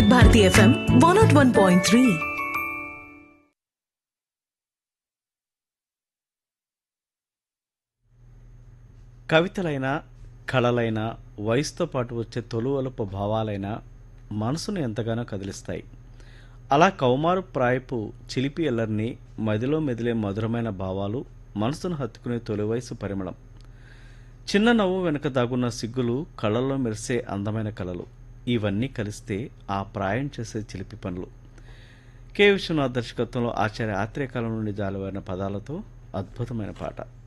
Bharati FM one naught one point three కవితలైన కళలైన వయసుతో పాటు వచ్చే తొలువలుపు భావాలైన మనసును ఎంతగానో కదిలిస్తాయి అలా కౌమారు ప్రాయపు చిలిపి ఎల్లర్ని మదిలో మెదిలే మధురమైన భావాలు మనసును హత్తుకునే తొలి వయసు పరిమళం చిన్న నవ్వు వెనుక దాగున్న సిగ్గులు కళ్ళల్లో మెరిసే అందమైన కళలు ఇవన్నీ కలిస్తే ఆ ప్రాయం చేసే చిలిపి పనులు కె విశ్వనాథ్ దర్శకత్వంలో ఆచార్య ఆత్రేయకాలం నుండి జాలువారిన పదాలతో అద్భుతమైన పాట